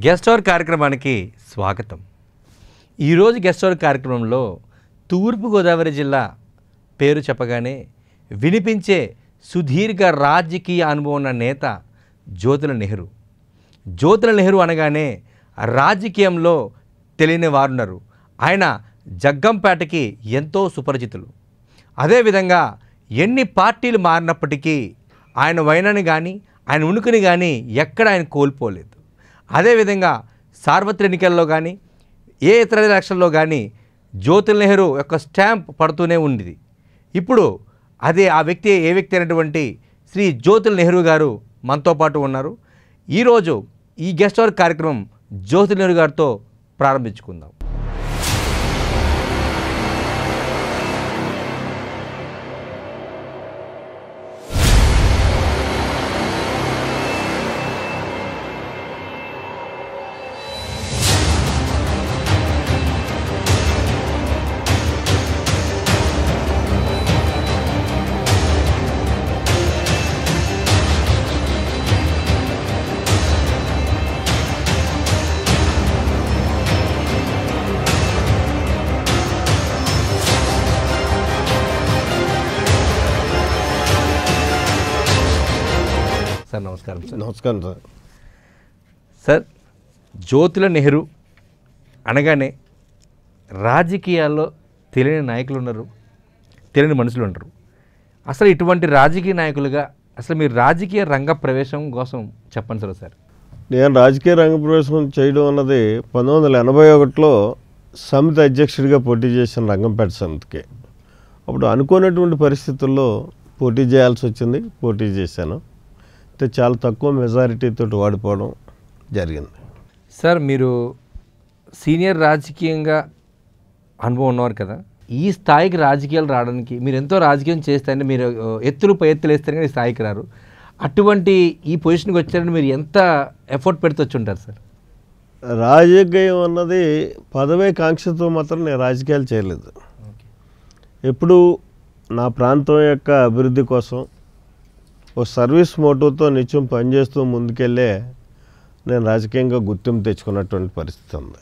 Guest hour కార్యక్రమానికి స్వాగతం ఈరోజు గెస్ట్ అవర్ కార్యక్రమంలో తూర్పుగోదావరి జిల్లా పేరు చెప్పగానే వినిపించే సుదీర్ఘ రాజకీయ అనుభవం ఉన్న నేత జ్యోతుల నెహ్రూ జ్యోతుల నెహ్రూ అనగానే రాజకీయంలో తెలియని వారున్నారు ఆయన జగ్గంపేటకి ఎంతో సుపరిచితులు అదేవిధంగా ఎన్ని పార్టీలు మారినప్పటికీ ఆయన వైనాన్ని కానీ ఆయన ఉనికిని కానీ ఎక్కడ ఆయన కోల్పోలేదు అదేవిధంగా సార్వత్రిక ఎన్నికల్లో కానీ ఏ ఇతర ఎలక్షన్లో కానీ జ్యోతుల్ నెహ్రూ యొక్క స్టాంప్ పడుతూనే ఉంది ఇప్పుడు అదే ఆ వ్యక్తి ఏ వ్యక్తి అయినటువంటి శ్రీ జ్యోతుల్ నెహ్రూ గారు మనతో పాటు ఉన్నారు ఈరోజు ఈ గెస్ట్ అవర్ కార్యక్రమం జ్యోతుల్ నెహ్రూ గారితో ప్రారంభించుకుందాం సార్ నమస్కారం సార్ నమస్కారం సార్ సార్ జ్యోతుల నెహ్రూ అనగానే రాజకీయాల్లో తెలియని నాయకులు ఉన్నారు తెలియని మనుషులు ఉంటారు అసలు ఇటువంటి రాజకీయ నాయకులుగా అసలు మీరు రాజకీయ రంగ ప్రవేశం కోసం చెప్పండి సార్ సార్ నేను రాజకీయ రంగ ప్రవేశం చేయడం అన్నది పంతొమ్మిది వందల ఎనభై ఒకటిలో సమితి అధ్యక్షుడిగా పోటీ చేసిన రంగంపేట సమితికి అప్పుడు అనుకోనటువంటి పరిస్థితుల్లో పోటీ చేయాల్సి వచ్చింది పోటీ చేశాను అయితే చాలా తక్కువ మెజారిటీతో ఓడిపోవడం జరిగింది సార్ మీరు సీనియర్ రాజకీయంగా అనుభవం ఉన్నవారు కదా ఈ స్థాయికి రాజకీయాలు రావడానికి మీరు ఎంతో రాజకీయం చేస్తే మీరు ఆ, ఎత్తులు పై ఎత్తులు వేస్తే కానీ ఈ స్థాయికి రారు అటువంటి ఈ పొజిషన్కి వచ్చారని మీరు ఎంత ఎఫర్ట్ పెడుతూ వచ్చి ఉంటారు సార్ రాజకీయం అన్నది పదవే కాంక్షతో మాత్రం నేను రాజకీయాలు చేయలేదు ఎప్పుడు నా ప్రాంతం యొక్క అభివృద్ధి కోసం ఓ సర్వీస్ మోటివ్తో నిత్యం పనిచేస్తూ ముందుకెళ్ళే నేను రాజకీయంగా గుర్తింపు తెచ్చుకున్నటువంటి పరిస్థితి ఉంది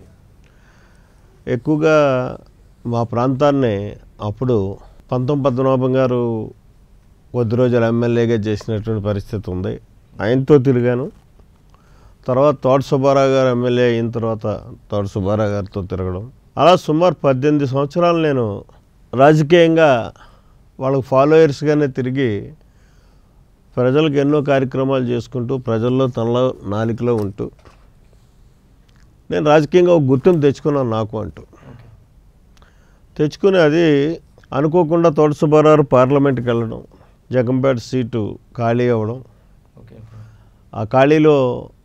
ఎక్కువగా మా ప్రాంతాన్ని అప్పుడు పంతం పద్మనాభం గారు కొద్ది రోజులు ఎమ్మెల్యేగా చేసినటువంటి పరిస్థితి ఉంది ఆయనతో తిరిగాను తర్వాత తోట సుబ్బారావు గారు ఎమ్మెల్యే అయిన తర్వాత తోట సుబ్బారావు గారితో తిరగడం అలా సుమారు పద్దెనిమిది సంవత్సరాలు నేను రాజకీయంగా వాళ్ళకి ఫాలోయర్స్గానే తిరిగి ప్రజలకు ఎన్నో కార్యక్రమాలు చేసుకుంటూ ప్రజల్లో తనలో నాలికలో ఉంటూ నేను రాజకీయంగా ఒక గుర్తింపు తెచ్చుకున్నాను నాకు అంటూ తెచ్చుకుని అది అనుకోకుండా తోట సుబ్బారావు పార్లమెంట్కి వెళ్ళడం జగంపేట సీటు ఖాళీ అవ్వడం ఓకే ఆ ఖాళీలో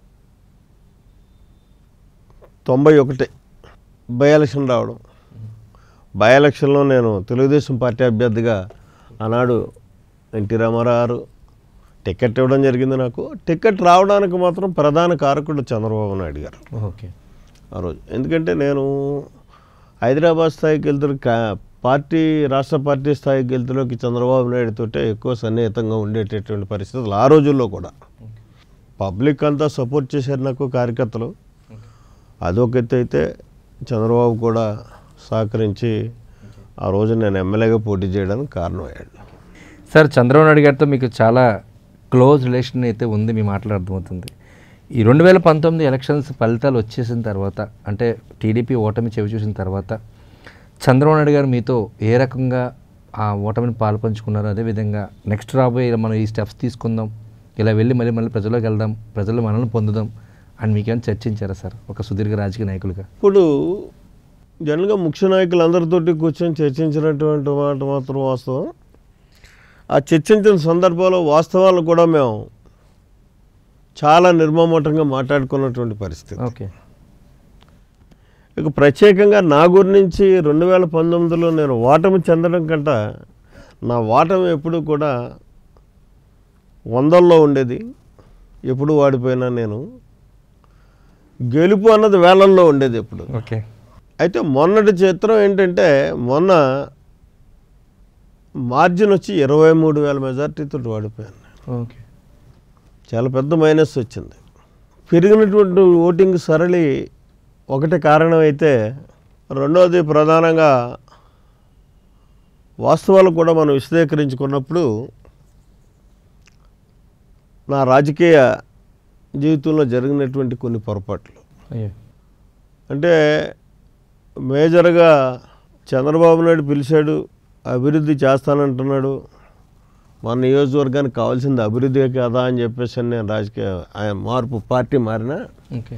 తొంభై ఒకటి బై ఎలక్షన్ రావడం బై ఎలక్షన్లో నేను తెలుగుదేశం పార్టీ అభ్యర్థిగా ఆనాడు ఎన్టీ రామారావు గారు టికెట్ ఇవ్వడం జరిగింది నాకు టికెట్ రావడానికి మాత్రం ప్రధాన కారకుడు చంద్రబాబు నాయుడు గారు ఓకే ఆ రోజు ఎందుకంటే నేను హైదరాబాద్ స్థాయికి వెళ్తున్న కా- పార్టీ రాష్ట్ర పార్టీ స్థాయికి వెళ్తులోకి చంద్రబాబు నాయుడు తోటే ఎక్కువ సన్నిహితంగా ఉండేటటువంటి పరిస్థితులు ఆ రోజుల్లో కూడా పబ్లిక్ అంతా సపోర్ట్ చేశారు నాకు కార్యకర్తలు అదొక ఎత్తు అయితే చంద్రబాబు కూడా సహకరించి ఆ రోజు నేను ఎమ్మెల్యేగా పోటీ చేయడానికి కారణమయ్యాడు సార్ చంద్రబాబు నాయుడు గారితో మీకు చాలా క్లోజ్ రిలేషన్ అయితే ఉంది మీ మాటలు అర్థమవుతుంది ఈ రెండు వేల పంతొమ్మిది ఎలక్షన్స్ ఫలితాలు వచ్చేసిన తర్వాత అంటే టీడీపీ ఓటమి చెవి చూసిన తర్వాత చంద్రబాబు నాయుడు గారు మీతో ఏ రకంగా ఆ ఓటమిని పాల్పంచుకున్నారు అదేవిధంగా నెక్స్ట్ రాబోయే మనం ఈ స్టెప్స్ తీసుకుందాం ఇలా వెళ్ళి మళ్ళీ మళ్ళీ ప్రజల్లోకి వెళ్దాం ప్రజలు మనల్ని పొందుదాం అని మీకేమైనా చర్చించారా సార్ ఒక సుదీర్ఘ రాజకీయ నాయకులుగా ఇప్పుడు జనరల్గా ముఖ్య నాయకులు అందరితోటి కూర్చొని చర్చించినటువంటి మాట మాత్రం వాస్తవం ఆ చర్చించిన సందర్భంలో వాస్తవాలు కూడా మేము చాలా నిర్మమటంగా మాట్లాడుకున్నటువంటి పరిస్థితి ఓకే ఇక ప్రత్యేకంగా నా గురించి రెండు వేల పంతొమ్మిదిలో నేను ఓటమి చెందడం కంట నా ఓటమి ఎప్పుడు కూడా వందల్లో ఉండేది ఎప్పుడు వాడిపోయినా నేను గెలుపు అన్నది వేలల్లో ఉండేది ఎప్పుడు ఓకే అయితే మొన్నటి చిత్రం ఏంటంటే మొన్న మార్జిన్ వచ్చి ఇరవై మూడు వేల మెజార్టీతో ఓడిపోయాను ఓకే చాలా పెద్ద మైనస్ వచ్చింది పెరిగినటువంటి ఓటింగ్ సరళి ఒకటి కారణం అయితే రెండవది ప్రధానంగా వాస్తవాలు కూడా మనం విశదీకరించుకున్నప్పుడు నా రాజకీయ జీవితంలో జరిగినటువంటి కొన్ని పొరపాట్లు అయ్యో అంటే మేజర్గా చంద్రబాబు నాయుడు పిలిచాడు అభివృద్ధి చేస్తానంటున్నాడు మన నియోజకవర్గానికి కావాల్సింది అభివృద్ధి కదా అని చెప్పేసి అని నేను రాజకీయ ఆయన మార్పు పార్టీ మారినా ఓకే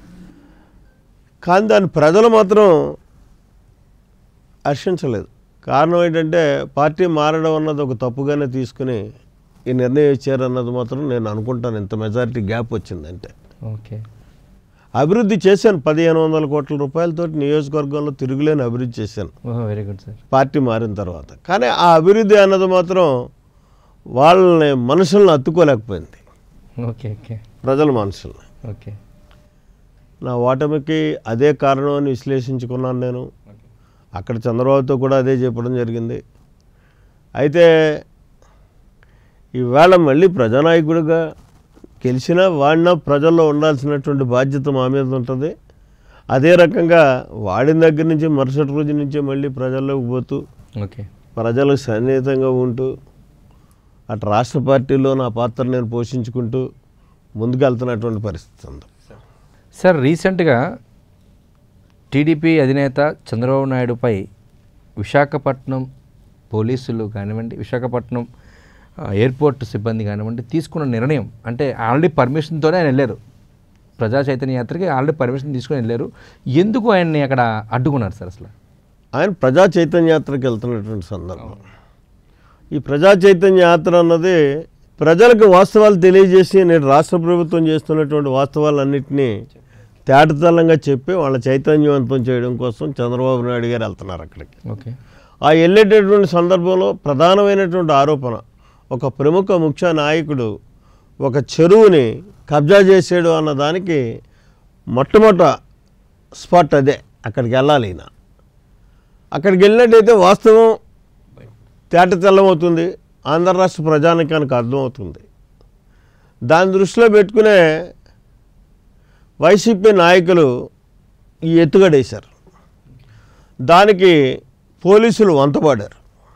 కానీ దాన్ని ప్రజలు మాత్రం హర్షించలేదు కారణం ఏంటంటే పార్టీ మారడం అన్నది ఒక తప్పుగానే తీసుకుని ఈ నిర్ణయం ఇచ్చారన్నది మాత్రం నేను అనుకుంటాను ఇంత మెజారిటీ గ్యాప్ వచ్చిందంటే ఓకే అభివృద్ధి చేశాను పదిహేను వందల కోట్ల రూపాయలతో నియోజకవర్గంలో తిరుగులేని అభివృద్ధి చేశాను ఓహో వెరీ గుడ్ సార్ పార్టీ మారిన తర్వాత కానీ ఆ అభివృద్ధి అన్నది మాత్రం వాళ్ళని మనుషులను అత్తుకోలేకపోయింది ఓకే ఓకే ప్రజల మనుషుల్ని ఓకే నా ఓటమికి అదే కారణం అని విశ్లేషించుకున్నాను నేను అక్కడ చంద్రబాబుతో కూడా అదే చెప్పడం జరిగింది అయితే ఈవేళ మళ్ళీ ప్రజానాయకుడిగా గెలిచినా వాడినా ప్రజల్లో ఉండాల్సినటువంటి బాధ్యత మా మీద ఉంటుంది అదే రకంగా వాడిన దగ్గర నుంచి మరుసటి రోజు నుంచే మళ్ళీ ప్రజల్లోకి పోతూ ఓకే ప్రజలకు సన్నిహితంగా ఉంటూ అటు రాష్ట్ర పార్టీలో నా పాత్ర నేను పోషించుకుంటూ ముందుకెళ్తున్నటువంటి పరిస్థితి ఉంది సార్ రీసెంట్గా టీడీపీ అధినేత చంద్రబాబు నాయుడుపై విశాఖపట్నం పోలీసులు కానివ్వండి విశాఖపట్నం ఆ, ఎయిర్పోర్ట్ సిబ్బంది కానివ్వండి తీసుకున్న నిర్ణయం అంటే ఆల్రెడీ పర్మిషన్తోనే ఆయన వెళ్ళారు ప్రజా చైతన్య యాత్రకి ఆల్రెడీ పర్మిషన్ తీసుకుని వెళ్ళారు ఎందుకు ఆయన్ని అక్కడ అడ్డుకున్నారు సార్ అసలు ఆయన ప్రజా చైతన్య యాత్రకి వెళ్తున్నటువంటి సందర్భం ఈ ప్రజా చైతన్య యాత్ర అన్నది ప్రజలకు వాస్తవాలు తెలియజేసి నేడు రాష్ట్ర ప్రభుత్వం చేస్తున్నటువంటి వాస్తవాలన్నింటినీ తేటతల్లంగా చెప్పి వాళ్ళ చైతన్యవంతం చేయడం కోసం చంద్రబాబు నాయుడు గారు వెళ్తున్నారు అక్కడికి ఓకే ఆ వెళ్ళేటటువంటి సందర్భంలో ప్రధానమైనటువంటి ఆరోపణ ఒక ప్రముఖ ముఖ్య నాయకుడు ఒక చెరువుని కబ్జా చేసాడు అన్న దానికి మొట్టమొదట స్పాట్ అదే అక్కడికి వెళ్ళాలి ఈయన అక్కడికి వెళ్ళినట్టయితే వాస్తవం తేట తెల్లమవుతుంది ఆంధ్ర రాష్ట్ర ప్రజానికానికి అర్థమవుతుంది దాని దృష్టిలో పెట్టుకునే వైసీపీ నాయకులు ఈ ఎత్తుగడేశారు దానికి పోలీసులు వంతపాడారు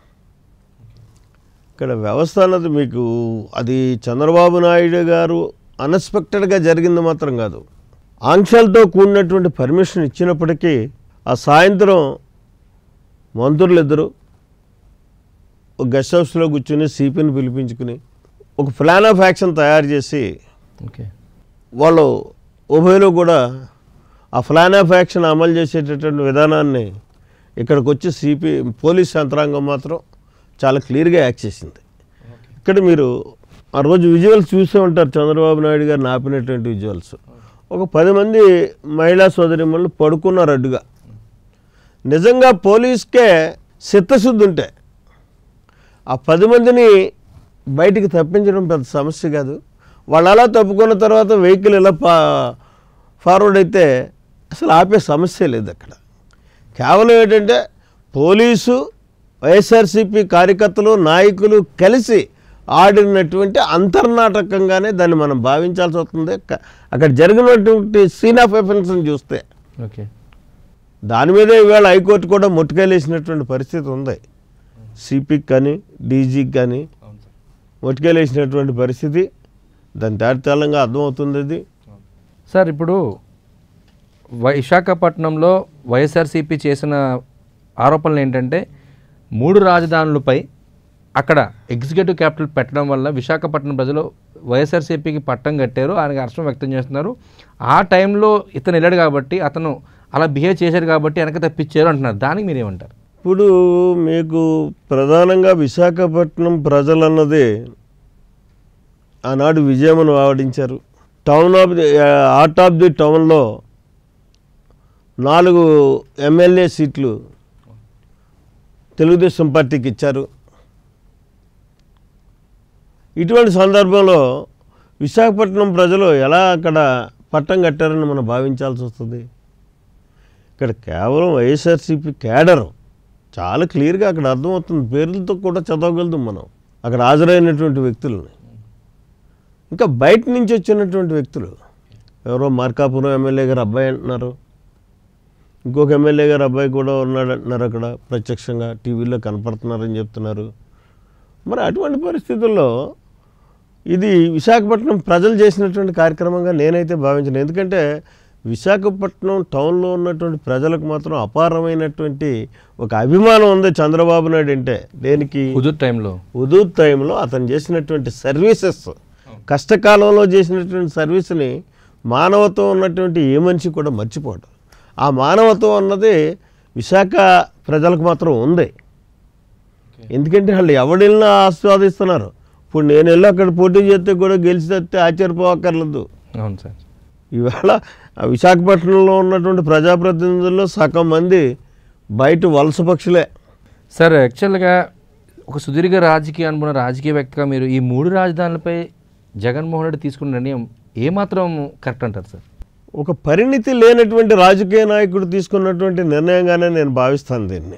ఇక్కడ వ్యవస్థ అన్నది మీకు అది చంద్రబాబు నాయుడు గారు అన్ఎక్స్పెక్టెడ్గా జరిగింది మాత్రం కాదు ఆంక్షలతో కూడినటువంటి పర్మిషన్ ఇచ్చినప్పటికీ ఆ సాయంత్రం మంత్రులు ఇద్దరు ఒక గెస్ట్ హౌస్లో కూర్చుని సిపిని పిలిపించుకుని ఒక ప్లాన్ ఆఫ్ యాక్షన్ తయారు చేసి ఓకే వాళ్ళు ఉభయలు కూడా ఆ ప్లాన్ ఆఫ్ యాక్షన్ అమలు చేసేటటువంటి విధానాన్ని ఇక్కడికి వచ్చి సిపి పోలీస్ యంత్రాంగం మాత్రం చాలా క్లియర్గా యాక్ట్ చేసింది ఇక్కడ మీరు ఆ రోజు విజువల్స్ చూసే ఉంటారు చంద్రబాబు నాయుడు గారు ఆపినటువంటి విజువల్స్ ఒక పది మంది మహిళా సోదరిమణులు పడుకున్నారు అడ్డుగా నిజంగా పోలీస్కే చిత్తశుద్ధి ఉంటే ఆ పది మందిని బయటికి తప్పించడం పెద్ద సమస్య కాదు వాళ్ళు అలా తప్పుకున్న తర్వాత వెహికల్ ఇలా పా ఫార్వర్డ్ అయితే అసలు ఆపే సమస్య లేదు అక్కడ కేవలం ఏంటంటే పోలీసు వైఎస్ఆర్సీపీ కార్యకర్తలు నాయకులు కలిసి ఆడినటువంటి అంతర్నాటకంగానే దాన్ని మనం భావించాల్సి వస్తుంది క- అక్కడ జరిగినటువంటి సీన్ ఆఫ్ ఎఫెన్స్ని చూస్తే ఓకే దాని మీద ఇవాళ హైకోర్టు కూడా ముట్టుకెళ్ళేసినటువంటి పరిస్థితి ఉంది సిపికి కానీ డీజీకి కానీ ముట్టుకెళ్ళేసినటువంటి పరిస్థితి దాని తేటతెల్లంగా అర్థమవుతుంది అది సార్ ఇప్పుడు వై- విశాఖపట్నంలో వైఎస్ఆర్సీపీ చేసిన ఆరోపణలు ఏంటంటే మూడు రాజధానులపై అక్కడ ఎగ్జిక్యూటివ్ క్యాపిటల్ పెట్టడం వల్ల విశాఖపట్నం ప్రజలు వైఎస్ఆర్సీపీకి పట్టం కట్టారు ఆయనకి హర్షం వ్యక్తం చేస్తున్నారు ఆ టైంలో ఇతను వెళ్ళాడు కాబట్టి అతను అలా బిహేవ్ చేశాడు కాబట్టి వెనక తప్పించారు అంటున్నారు దానికి మీరేమంటారు ఇప్పుడు మీకు ప్రధానంగా విశాఖపట్నం ప్రజలన్నది ఆనాడు విజయమును ఆవడించారు town of the art of the టౌన్లో నాలుగు ఎమ్మెల్యే సీట్లు తెలుగుదేశం పార్టీకి ఇచ్చారు ఇటువంటి సందర్భంలో విశాఖపట్నం ప్రజలు ఎలా అక్కడ పట్టం కట్టారని మనం భావించాల్సి వస్తుంది ఇక్కడ కేవలం వైఎస్ఆర్సీపీ క్యాడర్ చాలా క్లియర్గా అక్కడ అర్థమవుతుంది పేర్లతో కూడా చదవగలుగుతాం మనం అక్కడ హాజరైనటువంటి వ్యక్తులని ఇంకా బయట నుంచి వచ్చినటువంటి వ్యక్తులు ఎవరో మార్కాపురం ఎమ్మెల్యే గారు అబ్బాయి అంటున్నారు ఇంకొక ఎమ్మెల్యే గారు అబ్బాయి కూడా ఉన్నాడు అంటున్నారు అక్కడ ప్రత్యక్షంగా టీవీలో కనపడుతున్నారని చెప్తున్నారు మరి అటువంటి పరిస్థితుల్లో ఇది విశాఖపట్నం ప్రజలు చేసినటువంటి కార్యక్రమంగా నేనైతే భావించను ఎందుకంటే విశాఖపట్నం టౌన్లో ఉన్నటువంటి ప్రజలకు మాత్రం అపారమైనటువంటి ఒక అభిమానం ఉంది చంద్రబాబు నాయుడు అంటే దేనికి హుదూర్ టైంలో ఉదూర్ టైంలో అతను చేసినటువంటి సర్వీసెస్ కష్టకాలంలో చేసినటువంటి సర్వీస్ని మానవత్వం ఉన్నటువంటి ఏ మనిషి కూడా మర్చిపోడు ఆ మానవత్వం అన్నది విశాఖ ప్రజలకు మాత్రం ఉంది ఎందుకంటే వాళ్ళు ఎవడిల్లా ఆస్వాదిస్తున్నారు ఇప్పుడు నేను వెళ్ళి అక్కడ పోటీ చేస్తే కూడా గెలిచి తెస్తే ఆశ్చర్యపోవక్కర్లేదు అవును సార్ ఇవాళ ఆ విశాఖపట్నంలో ఉన్నటువంటి ప్రజాప్రతినిధుల్లో సగం మంది బయట వలస పక్షులే సార్ యాక్చువల్గా ఒక సుదీర్ఘ రాజకీయ అనుకున్న రాజకీయ వ్యక్తిగా మీరు ఈ మూడు రాజధానులపై జగన్మోహన్ రెడ్డి తీసుకున్న నిర్ణయం ఏమాత్రం కరెక్ట్ అంటారు సార్ ఒక పరిణితి లేనటువంటి రాజకీయ నాయకుడు తీసుకున్నటువంటి నిర్ణయంగానే నేను భావిస్తాను దీన్ని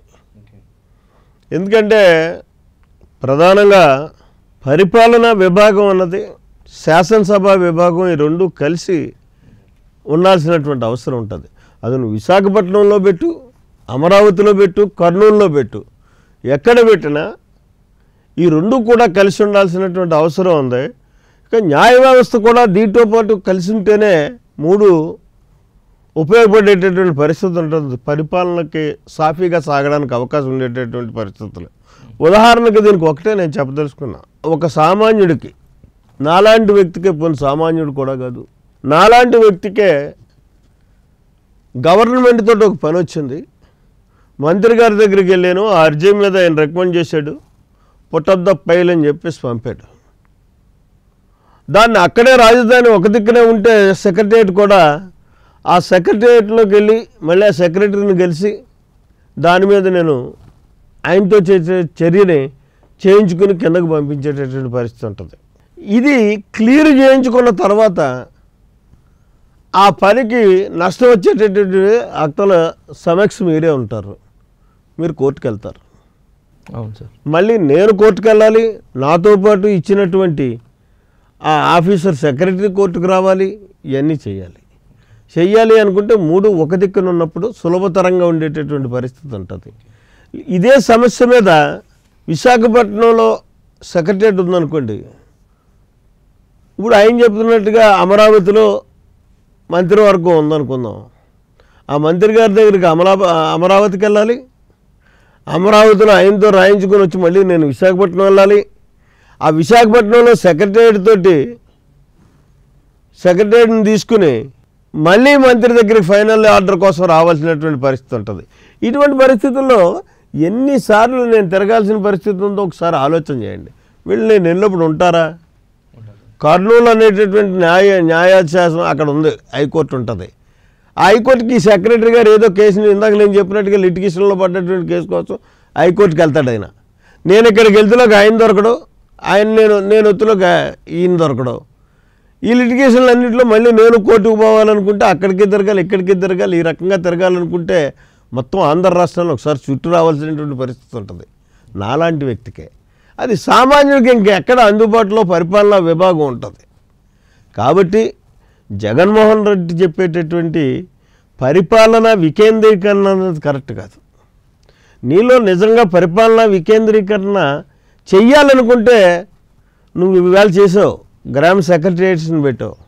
ఎందుకంటే ప్రధానంగా పరిపాలనా విభాగం అన్నది శాసనసభ విభాగం ఈ రెండు కలిసి ఉండాల్సినటువంటి అవసరం ఉంటుంది అది నువ్వు విశాఖపట్నంలో పెట్టు అమరావతిలో పెట్టు కర్నూలులో పెట్టు ఎక్కడ పెట్టినా ఈ రెండు కూడా కలిసి ఉండాల్సినటువంటి అవసరం ఉంది ఇక న్యాయ వ్యవస్థ కూడా దీంతో పాటు కలిసి ఉంటేనే మూడు ఉపయోగపడేటటువంటి పరిస్థితి ఉంటుంది పరిపాలనకి సాఫీగా సాగడానికి అవకాశం ఉండేటటువంటి పరిస్థితులు ఉదాహరణకి దీనికి ఒకటే నేను చెప్పదలుచుకున్నా ఒక సామాన్యుడికి నాలాంటి వ్యక్తికే పోనీ సామాన్యుడు కూడా కాదు నాలాంటి వ్యక్తికే గవర్నమెంట్ తోటి ఒక పని వచ్చింది మంత్రి గారి దగ్గరికి వెళ్ళాను ఆ అర్జీ మీద ఆయన రికమెండ్ చేశాడు పుట్టప్ ద పైల్ అని చెప్పేసి పంపాడు దాన్ని అక్కడే రాజధాని ఒక దిక్కునే ఉంటే సెక్రటరియట్ కూడా ఆ సెక్రటరియట్లోకి వెళ్ళి మళ్ళీ ఆ సెక్రటరీని కలిసి దాని మీద నేను ఆయనతో చేసే చర్యని చేయించుకుని కిందకు పంపించేటటువంటి పరిస్థితి ఉంటుంది ఇది క్లియర్ చేయించుకున్న తర్వాత ఆ పనికి నష్టం వచ్చేటటువంటి అక్తల సమక్ష మీరే ఉంటారు మీరు కోర్టుకు వెళ్తారు అవును సార్ మళ్ళీ నేను కోర్టుకు వెళ్ళాలి నాతో పాటు ఇచ్చినటువంటి ఆ ఆఫీసర్ సెక్రటరీ కోర్టుకు రావాలి ఇవన్నీ చేయాలి చెయ్యాలి అనుకుంటే మూడు ఒక దిక్కున ఉన్నప్పుడు సులభతరంగా ఉండేటటువంటి పరిస్థితి ఉంటుంది ఇదే సమస్య మీద విశాఖపట్నంలో సెక్రటరియట్ ఉందనుకోండి ఇప్పుడు ఆయన చెప్తున్నట్టుగా అమరావతిలో మంత్రివర్గం ఉందనుకుందాం ఆ మంత్రి గారి దగ్గరికి అమరా అమరావతికి వెళ్ళాలి అమరావతిలో ఆయనతో రాయించుకొని వచ్చి మళ్ళీ నేను విశాఖపట్నం వెళ్ళాలి ఆ విశాఖపట్నంలో సెక్రటరియట్ తోటి సెక్రటరియట్ని తీసుకుని మళ్ళీ మంత్రి దగ్గరికి ఫైనల్ ఆర్డర్ కోసం రావాల్సినటువంటి పరిస్థితి ఉంటుంది ఇటువంటి పరిస్థితుల్లో ఎన్నిసార్లు నేను తిరగాల్సిన పరిస్థితి ఉందో ఒకసారి ఆలోచన చేయండి వీళ్ళు నేను వెళ్ళినప్పుడు ఉంటారా కర్నూలు అనేటటువంటి న్యాయ న్యాయాశాసనం అక్కడ ఉంది హైకోర్టు ఉంటుంది ఆ హైకోర్టుకి ఈ సెక్రటరీ గారు ఏదో కేసుని ఇందాక నేను చెప్పినట్టుగా లిటిగేషన్లో పడ్డటువంటి కేసు కోసం హైకోర్టుకి వెళ్తాడు ఆయన నేను ఇక్కడికి వెళ్తులోకి ఆయన దొరకడు ఆయన నేను నేను వత్తులోకి ఈయన దొరకడు ఈ లిటిగేషన్లు అన్నింటిలో మళ్ళీ నేను కోర్టుకు పోవాలనుకుంటే అక్కడికి తిరగాలి ఇక్కడికి తిరగాలి ఈ రకంగా తిరగాలనుకుంటే మొత్తం ఆంధ్ర రాష్ట్రంలో ఒకసారి చుట్టూ రావాల్సినటువంటి పరిస్థితి ఉంటుంది నాలాంటి వ్యక్తికే అది సామాన్యుడికి ఇంకెక్కడ అందుబాటులో పరిపాలనా విభాగం ఉంటుంది కాబట్టి జగన్మోహన్ రెడ్డి చెప్పేటటువంటి పరిపాలన వికేంద్రీకరణ అనేది కరెక్ట్ కాదు నీలో నిజంగా పరిపాలన వికేంద్రీకరణ చెయ్యాలనుకుంటే నువ్వు ఇవాళ చేసావు గ్రామ సెక్రటరియట్స్ని పెట్టావు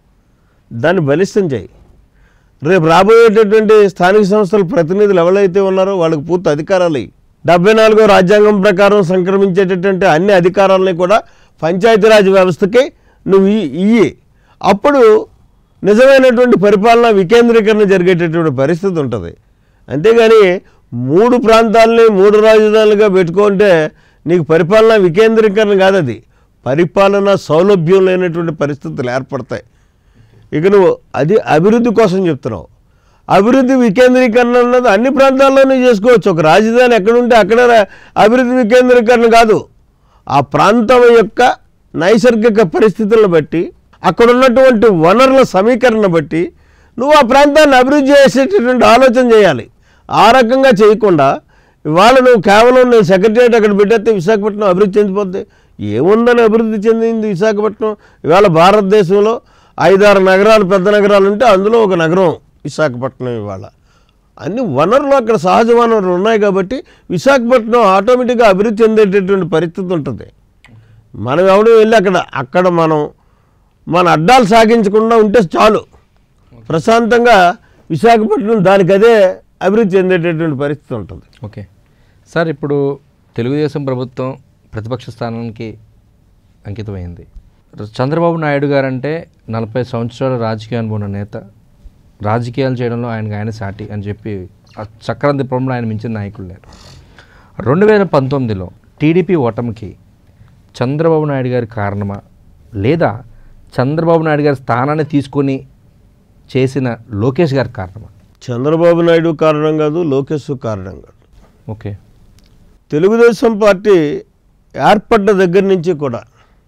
దాన్ని బలిష్టం చేయి రేపు రాబోయేటటువంటి స్థానిక సంస్థల ప్రతినిధులు ఎవరైతే ఉన్నారో వాళ్ళకి పూర్తి అధికారాలు ఇయ్యి. డెబ్బై నాలుగో రాజ్యాంగం ప్రకారం సంక్రమించేటటువంటి అన్ని అధికారాలని కూడా పంచాయతీరాజ్ వ్యవస్థకి నువ్వు ఇ- ఇయ్యి అప్పుడు నిజమైనటువంటి పరిపాలన వికేంద్రీకరణ జరిగేటటువంటి పరిస్థితి ఉంటుంది అంతేగాని మూడు ప్రాంతాలని మూడు రాజధానులుగా పెట్టుకుంటే నీకు పరిపాలన వికేంద్రీకరణ కాదు అది పరిపాలన సౌలభ్యం లేనటువంటి పరిస్థితులు ఏర్పడతాయి ఇక నువ్వు అది అభివృద్ధి కోసం చెప్తున్నావు అభివృద్ధి వికేంద్రీకరణ అన్నది అన్ని ప్రాంతాల్లోనూ చేసుకోవచ్చు ఒక రాజధాని ఎక్కడుంటే అక్కడ రా- అభివృద్ధి వికేంద్రీకరణ కాదు ఆ ప్రాంతం యొక్క నైసర్గిక పరిస్థితులను బట్టి అక్కడ ఉన్నటువంటి వనరుల సమీకరణ బట్టి నువ్వు ఆ ప్రాంతాన్ని అభివృద్ధి చేసేటటువంటి ఆలోచన చేయాలి ఆ రకంగా చేయకుండా ఇవాళ నువ్వు కేవలం నేను సెక్రటరియట్ అక్కడ పెట్టేస్తే విశాఖపట్నం అభివృద్ధి చెందిపోద్ది ఏముందని అభివృద్ధి చెందింది విశాఖపట్నం ఇవాళ భారతదేశంలో ఐదారు నగరాలు పెద్ద నగరాలు ఉంటే అందులో ఒక నగరం విశాఖపట్నం ఇవాళ అన్ని వనరులు అక్కడ సహజ వనరులు ఉన్నాయి కాబట్టి విశాఖపట్నం ఆటోమేటిక్గా అభివృద్ధి చెందేటటువంటి పరిస్థితి ఉంటుంది మనం ఎవడు వెళ్ళి అక్కడ అక్కడ మనం మన అడ్డాలు సాగించకుండా ఉంటే చాలు ప్రశాంతంగా విశాఖపట్నం దానికి అదే అభివృద్ధి చెందేటటువంటి పరిస్థితి ఉంటుంది ఓకే సార్ ఇప్పుడు తెలుగుదేశం ప్రభుత్వం ప్రతిపక్ష స్థానానికి అంకితమైంది చంద్రబాబు నాయుడు గారంటే నలభై సంవత్సరాల రాజకీయ అనుభవం ఉన్న నేత రాజకీయాలు చేయడంలో ఆయనకు ఆయన సాటి అని చెప్పి ఆ చక్రం తిప్పడంలో ఆయన మించిన నాయకులు లేరు రెండు వేల పంతొమ్మిదిలో టీడీపీ ఓటమికి చంద్రబాబు నాయుడు గారి కారణమా లేదా చంద్రబాబు నాయుడు గారి స్థానాన్ని తీసుకొని చేసిన లోకేష్ గారి కారణమా చంద్రబాబు నాయుడు కారణం కాదు లోకేష్ కారణం కాదు ఓకే తెలుగుదేశం పార్టీ ఏర్పడ్డ దగ్గర నుంచి కూడా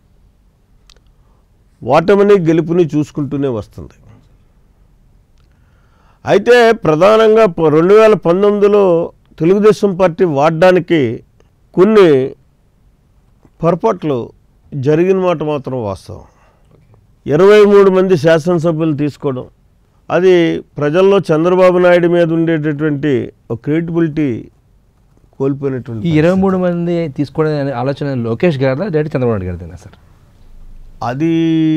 ఓటమిని గెలుపుని చూసుకుంటూనే వస్తుంది అయితే ప్రధానంగా ప- రెండు వేల పంతొమ్మిదిలో తెలుగుదేశం పార్టీ వాడడానికి కొన్ని పొరపాట్లు జరిగిన మాట మాత్రం వాస్తవం ఇరవై మూడు మంది శాసనసభ్యులు తీసుకోవడం అది ప్రజల్లో చంద్రబాబు నాయుడు మీద ఉండేటటువంటి ఒక క్రెడిబిలిటీ కోల్పోయినటువంటి ఈ ఇరవై మూడు మంది తీసుకోవడం అనే ఆలోచన లోకేష్ గారిదా డైరెక్ట్ చంద్రబాబు నాయుడు గారిదేనా సార్ అది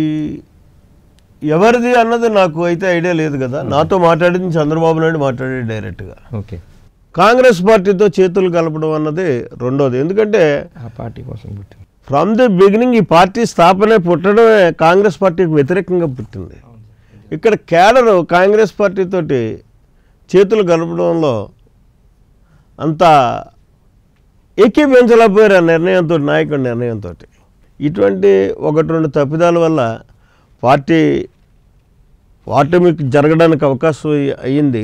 ఎవరిది అన్నది నాకు అయితే ఐడియా లేదు కదా నాతో మాట్లాడింది చంద్రబాబు నాయుడు మాట్లాడాడు డైరెక్ట్గా ఓకే కాంగ్రెస్ పార్టీతో చేతులు కలపడం అన్నది రెండోది ఎందుకంటే ఆ పార్టీ కోసం పుట్టింది ఫ్రమ్ ది బిగినింగ్ ఈ పార్టీ స్థాపనే పుట్టడమే కాంగ్రెస్ పార్టీకి వ్యతిరేకంగా పుట్టింది ఇక్కడ కేడరు కాంగ్రెస్ పార్టీ తోటి చేతులు కలపడంలో అంత ఏకీభించలేకపోయారు ఆ నిర్ణయంతో నాయకుడి నిర్ణయంతో ఇటువంటి ఒకటి రెండు తప్పిదాల వల్ల పార్టీ ఓటమికి జరగడానికి అవకాశం అయ్యి- అయ్యింది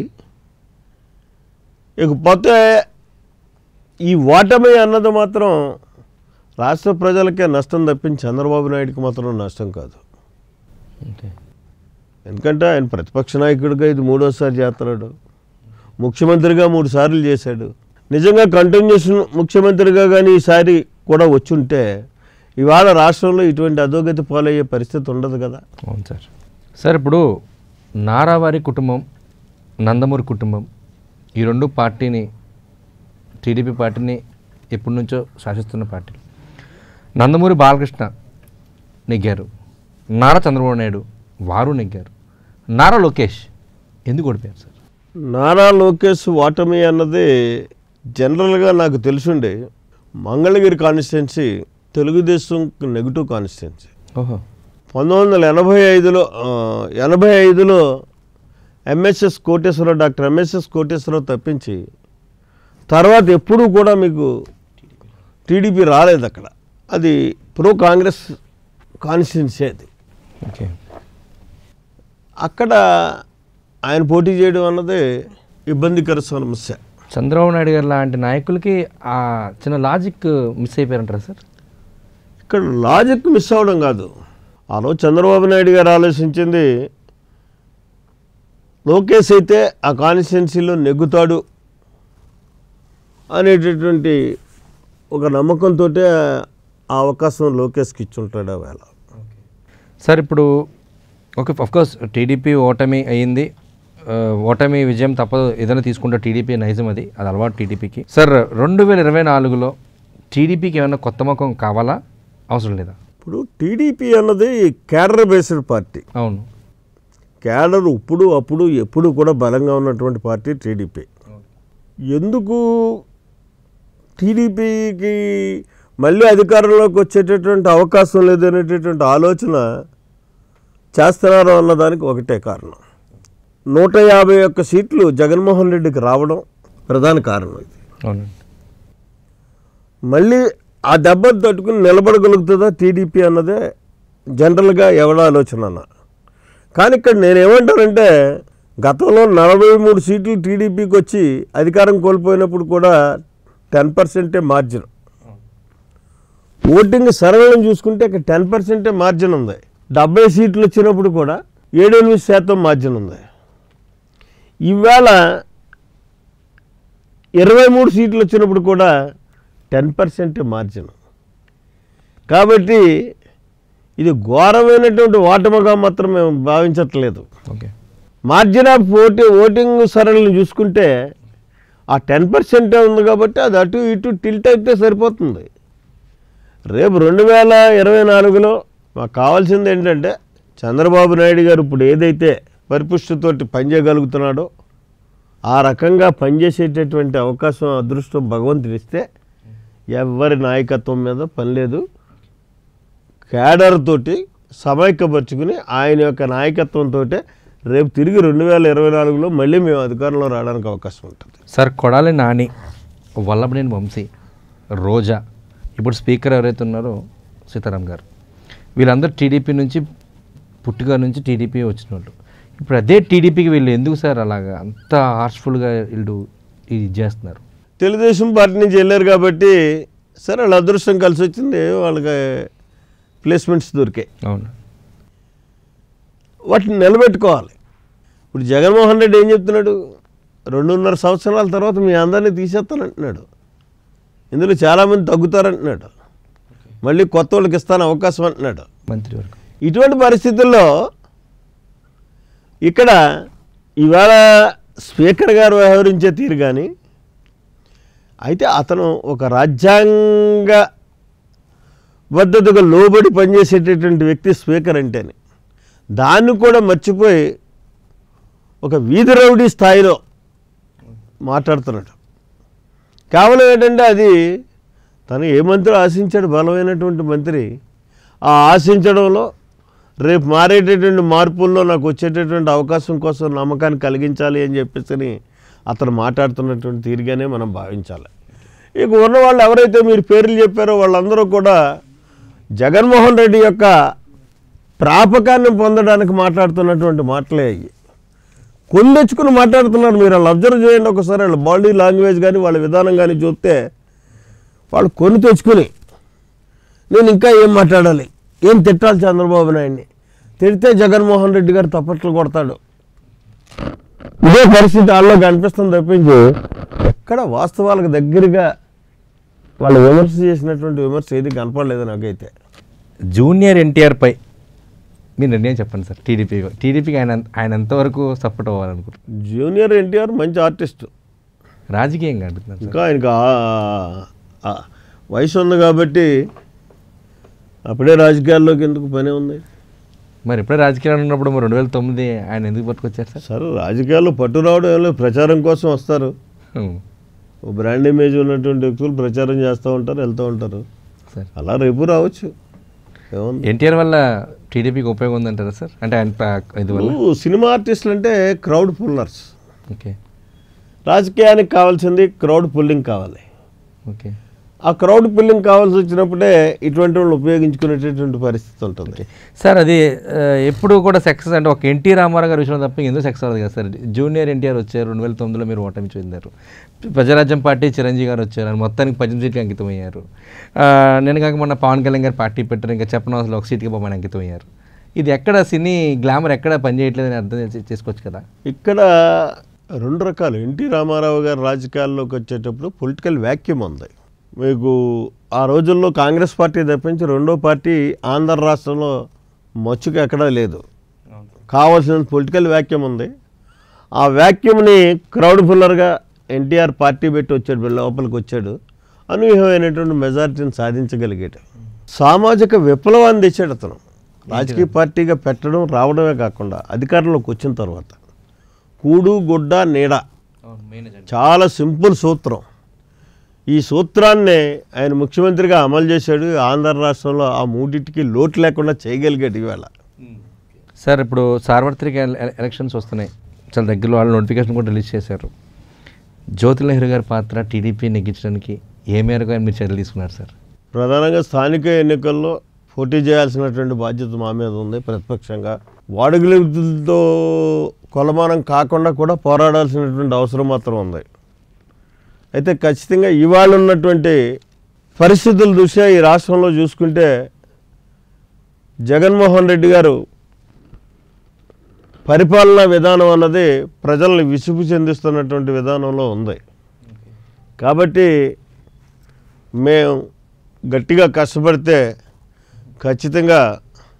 ఇకపోతే ఈ ఓటమి అన్నది మాత్రం రాష్ట్ర ప్రజలకే నష్టం తప్పించి చంద్రబాబు నాయుడుకి మాత్రం నష్టం కాదు ఓకే ఎందుకంటే ఆయన ప్రతిపక్ష నాయకుడిగా ఇది మూడోసారి చేస్తున్నాడు ముఖ్యమంత్రిగా మూడు సార్లు చేశాడు నిజంగా కంటిన్యూషన్ ముఖ్యమంత్రిగా కానీ ఈసారి కూడా వచ్చుంటే ఇవాళ రాష్ట్రంలో ఇటువంటి అధోగతి పాలయ్యే పరిస్థితి ఉండదు కదా అవును సార్ సార్ ఇప్పుడు నారావారి కుటుంబం నందమూరి కుటుంబం ఈ రెండు పార్టీని టీడీపీ పార్టీని ఎప్పటి నుంచో శాసిస్తున్న పార్టీ నందమూరి బాలకృష్ణ నెగ్గారు నారా చంద్రబాబు నాయుడు వారు నెగ్గారు నారా లోకేష్ ఎందుకు ఓడిపోయారు సార్ నారా లోకేష్ ఓటమి అన్నది జనరల్గా నాకు తెలుసుండే Mangalagiri constituency Telugu Desam negative constituency ఓహో పంతొమ్మిది వందల ఎనభై ఐదులో ఆ, ఎనభై ఐదులో MSS Koteswara Rao doctor MSS Koteswara Rao తప్పించి తర్వాత ఎప్పుడూ కూడా మీకు టీడీపీ రాలేదు అక్కడ అది ప్రో కాంగ్రెస్ కాన్స్టిట్యున్సీ అది ఓకే అక్కడ ఆయన పోటీ చేయడం అన్నది ఇబ్బందికర సమస్య చంద్రబాబు నాయుడు గారు లాంటి నాయకులకి ఆ చిన్న లాజిక్ మిస్ అయిపోయారంటారా సార్ ఇక్కడ లాజిక్ మిస్ అవ్వడం కాదు ఆ రోజు చంద్రబాబు నాయుడు గారు ఆలోచించింది లోకేష్ అయితే ఆ కాన్స్టిట్యున్సీలో నెగ్గుతాడు అనేటటువంటి ఒక నమ్మకంతో ఆ అవకాశం లోకేష్కి ఇచ్చుంటాడు ఆ వేళ సార్ ఇప్పుడు ఓకే కోర్స్ టీడీపీ ఓటమి అయ్యింది ఆ, ఓటమి విజయం తప్పదు ఏదైనా తీసుకుంటే టీడీపీ నైజం అది అది అలవాటు టీడీపీకి సార్ రెండు వేల ఇరవై నాలుగులో టీడీపీకి ఏమైనా కొత్త ముఖం కావాలా అవసరం లేదా ఇప్పుడు టీడీపీ అన్నది కేడర్ బేస్డ్ పార్టీ అవును కేడర్ ఇప్పుడు అప్పుడు ఎప్పుడు కూడా బలంగా ఉన్నటువంటి పార్టీ టీడీపీ ఎందుకు టీడీపీకి మళ్ళీ అధికారంలోకి వచ్చేటటువంటి అవకాశం లేదనేటటువంటి ఆలోచన చేస్తున్నారు అన్నదానికి ఒకటే కారణం నూట యాభై ఒక్క సీట్లు జగన్మోహన్ రెడ్డికి రావడం ప్రధాన కారణం ఇది అవునండి మళ్ళీ ఆ దెబ్బను తట్టుకుని నిలబడగలుగుతుందా టీడీపీ అన్నదే జనరల్గా ఎవడ ఆలోచన అన్న కానీ ఇక్కడ నేనేమంటానంటే గతంలో నలభై మూడు సీట్లు టీడీపీకి వచ్చి అధికారం కోల్పోయినప్పుడు కూడా టెన్ పర్సెంటే మార్జిన్ ఓటింగ్ సరళం చూసుకుంటే ఇక్కడ టెన్ పర్సెంటే మార్జిన్ ఉంది డెబ్బై సీట్లు వచ్చినప్పుడు కూడా ఏడెనిమిది శాతం మార్జిన్ ఉంది ఈవేళ ఇరవై మూడు సీట్లు వచ్చినప్పుడు కూడా టెన్ పర్సెంట్ మార్జిన్ కాబట్టి ఇది ఘోరమైనటువంటి ఓటమిగా మాత్రం మేము భావించట్లేదు ఓకే మార్జిన్ ఆఫ్ ఓటి ఓటింగ్ సరళిని చూసుకుంటే ఆ టెన్ పర్సెంటే ఉంది కాబట్టి అది అటు ఇటు టిల్ట్ అయితే సరిపోతుంది రేపు రెండు వేల ఇరవై నాలుగులో మాకు కావాల్సింది ఏంటంటే చంద్రబాబు నాయుడు గారు ఇప్పుడు ఏదైతే పరిపుష్టితోటి పనిచేయగలుగుతున్నాడో ఆ రకంగా పనిచేసేటటువంటి అవకాశం అదృష్టం భగవంతుడు ఇస్తే ఎవరి నాయకత్వం మీద పని లేదు కేడర్ తోటి సమైక్యపరుచుకుని ఆయన యొక్క నాయకత్వంతో రేపు తిరిగి రెండు వేల ఇరవై నాలుగులో మళ్ళీ మేము అధికారంలో రావడానికి అవకాశం ఉంటుంది సార్ కొడాలి నాని వల్లభనేని వంశీ రోజా ఇప్పుడు స్పీకర్ ఎవరైతే ఉన్నారో సీతారాం గారు వీళ్ళందరూ టీడీపీ నుంచి పుట్టుక నుంచి టీడీపీ వచ్చిన వాళ్ళు ఇప్పుడు అదే టీడీపీకి వీళ్ళు ఎందుకు సార్ అలాగా అంత హార్ష్ఫుల్గా వీళ్ళు ఇది చేస్తున్నారు తెలుగుదేశం పార్టీ నుంచి వెళ్ళారు కాబట్టి సరే వాళ్ళ అదృష్టం కలిసి వచ్చింది వాళ్ళకి ప్లేస్మెంట్స్ దొరికాయి అవును వాటిని నిలబెట్టుకోవాలి ఇప్పుడు జగన్మోహన్ రెడ్డి ఏం చెప్తున్నాడు రెండున్నర సంవత్సరాల తర్వాత మీ అందరినీ తీసేస్తానంటున్నాడు ఇందులో చాలామంది తగ్గుతారంటున్నాడు మళ్ళీ కొత్త వాళ్ళకి ఇస్తాను అవకాశం అంటున్నాడు మంత్రివర్గం ఇటువంటి పరిస్థితుల్లో ఇక్కడ ఇవాళ స్పీకర్ గారు వ్యవహరించే తీరు కానీ అయితే అతను ఒక రాజ్యాంగ పద్ధతిగా లోబడి పనిచేసేటటువంటి వ్యక్తి స్పీకర్ అంటేనే దాన్ని కూడా మర్చిపోయి ఒక వీధి రౌడీ స్థాయిలో మాట్లాడుతున్నాడు కేవలం ఏంటంటే అది తను ఏ మంత్రి ఆశించాడు బలమైనటువంటి మంత్రి ఆ ఆశించడంలో రేపు మారేటటువంటి మార్పుల్లో నాకు వచ్చేటటువంటి అవకాశం కోసం నమ్మకాన్ని కలిగించాలి అని చెప్పేసి అతను మాట్లాడుతున్నటువంటి తీరుగానే మనం భావించాలి ఇక ఉన్న వాళ్ళు ఎవరైతే మీరు పేర్లు చెప్పారో వాళ్ళందరూ కూడా జగన్మోహన్ రెడ్డి యొక్క ప్రాపకాన్ని పొందడానికి మాట్లాడుతున్నటువంటి మాటలే అయ్యి కొన్ని తెచ్చుకుని మాట్లాడుతున్నారు మీరు వాళ్ళు అబ్జర్వ్ చేయండి ఒకసారి వాళ్ళ బాడీ లాంగ్వేజ్ కానీ వాళ్ళ విధానం కానీ చూస్తే వాళ్ళు కొని తెచ్చుకుని నేను ఇంకా ఏం మాట్లాడాలి ఏం తిట్టాలి చంద్రబాబు నాయుడిని తిడితే జగన్మోహన్ రెడ్డి గారు తప్పట్లు కొడతాడు ఇదే పరిస్థితి వాళ్ళలో కనిపిస్తుంది తప్పించి ఎక్కడ వాస్తవాలకు దగ్గరగా వాళ్ళు విమర్శ చేసినటువంటి విమర్శ ఏది కనపడలేదు నాకైతే జూనియర్ ఎన్టీఆర్పై మీ నిర్ణయం చెప్పండి సార్ టీడీపీ టీడీపీకి ఆయన ఆయన ఎంతవరకు సపోర్ట్ అవ్వాలనుకుంటున్నారు జూనియర్ ఎన్టీఆర్ మంచి ఆర్టిస్ట్ రాజకీయంగా అంటున్నారు సార్ ఇంకా ఆయనకు ఆ- ఆ వయసు ఉంది కాబట్టి అప్పుడే రాజకీయాల్లోకి ఎందుకు పని ఉంది మరి ఎప్పుడే రాజకీయాలు ఉన్నప్పుడు మరి రెండు వేల తొమ్మిది ఆయన ఎందుకు పట్టుకొచ్చారు సార్ సరే రాజకీయాల్లో పట్టు రావడం ఏం లేదు ప్రచారం కోసం వస్తారు ఉం. ఓ బ్రాండ్ ఇమేజ్ ఉన్నటువంటి వ్యక్తులు ప్రచారం చేస్తూ ఉంటారు వెళ్తూ ఉంటారు సార్ అలా రేపు రావచ్చు ఏముంది ఎన్టీఆర్ వల్ల టీడీపీకి ఉపయోగం ఉందంటారా సార్ అంటే ఆయన ప- ఇది వల్ల ఇప్పుడు సినిమా ఆర్టిస్టులు అంటే క్రౌడ్ పుల్లర్స్ ఓకే రాజకీయానికి కావాల్సింది క్రౌడ్ పుల్లింగ్ కావాలి ఓకే ఆ క్రౌడ్ పుల్లింగ్ కావాల్సి వచ్చినప్పుడే ఇటువంటి వాళ్ళు ఉపయోగించుకునేటటువంటి పరిస్థితి ఉంటుంది సార్ అది ఆ, ఎప్పుడు కూడా సక్సెస్ అంటే ఒక ఎన్టీ రామారావు గారి విషయంలో తప్ప ఎందుకు సక్సెస్ అవ్వదు కదా సార్ జూనియర్ ఎన్టీఆర్ వచ్చారు రెండు వేల తొమ్మిదిలో మీరు ఓటమి చెందారు ప్రజారాజ్యం పార్టీ చిరంజీవి గారు వచ్చారు ఆయన మొత్తానికి పద్దెనిమిది సీట్కి అంకితం అయ్యారు ఆ, నేను కాక మొన్న పవన్ కళ్యాణ్ గారు పార్టీ పెట్టారు ఇంకా చెప్పనవసరం ఒక సీట్కి పాపం అంకితం అయ్యారు ఇది ఎక్కడ సినీ గ్లామర్ ఎక్కడ పనిచేయట్లేదని అర్థం చేసి- చేసుకోవచ్చు కదా ఇక్కడ రెండు రకాలు ఎన్టీ రామారావు గారు రాజకీయాల్లోకి వచ్చేటప్పుడు పొలిటికల్ వ్యాక్యూమ్ ఉంది మీకు ఆ రోజుల్లో కాంగ్రెస్ పార్టీ తప్పించి రెండో పార్టీ ఆంధ్ర రాష్ట్రంలో మచ్చుకు ఎక్కడా లేదు కావాల్సిన పొలిటికల్ వ్యాక్యూమ్ ఉంది ఆ వ్యాక్యూమ్ని క్రౌడ్ ఫుల్లర్గా ఎన్టీఆర్ పార్టీ పెట్టి వచ్చాడు లోపలికి వచ్చాడు అనూహ్యమైనటువంటి మెజారిటీని సాధించగలిగాడు సామాజిక విప్లవాన్ని తెచ్చాడు అతను రాజకీయ పార్టీగా పెట్టడం రావడమే కాకుండా అధికారంలోకి వచ్చిన తర్వాత కూడు గుడ్డ నీడ చాలా సింపుల్ సూత్రం ఈ సూత్రాన్ని ఆయన ముఖ్యమంత్రిగా అమలు చేశాడు ఆంధ్ర రాష్ట్రంలో ఆ మూడింటికి లోటు లేకుండా చేయగలిగాడు ఇవాళ సార్ ఇప్పుడు సార్వత్రిక ఎల- ఎల- ఎలక్షన్స్ వస్తున్నాయి చాలా దగ్గరలో వాళ్ళు నోటిఫికేషన్ కూడా రిలీజ్ చేశారు జ్యోతి నెహ్రూ గారి పాత్ర టీడీపీ నెగ్గించడానికి ఏ మేరకు ఆయన మీరు చర్యలు తీసుకున్నారు సార్ ప్రధానంగా స్థానిక ఎన్నికల్లో పోటీ చేయాల్సినటువంటి బాధ్యత మా మీద ఉంది ప్రతిపక్షంగా వాడుకలతో కొలమానం కాకుండా కూడా పోరాడాల్సినటువంటి అవసరం మాత్రం ఉంది అయితే ఖచ్చితంగా ఇవాళ ఉన్నటువంటి పరిస్థితుల దృష్ట్యా ఈ రాష్ట్రంలో చూసుకుంటే జగన్మోహన్ రెడ్డి గారు పరిపాలనా విధానం అన్నది ప్రజల్ని విసుగు చెందిస్తున్నటువంటి విధానంలో ఉంది కాబట్టి మేము గట్టిగా కష్టపడితే ఖచ్చితంగా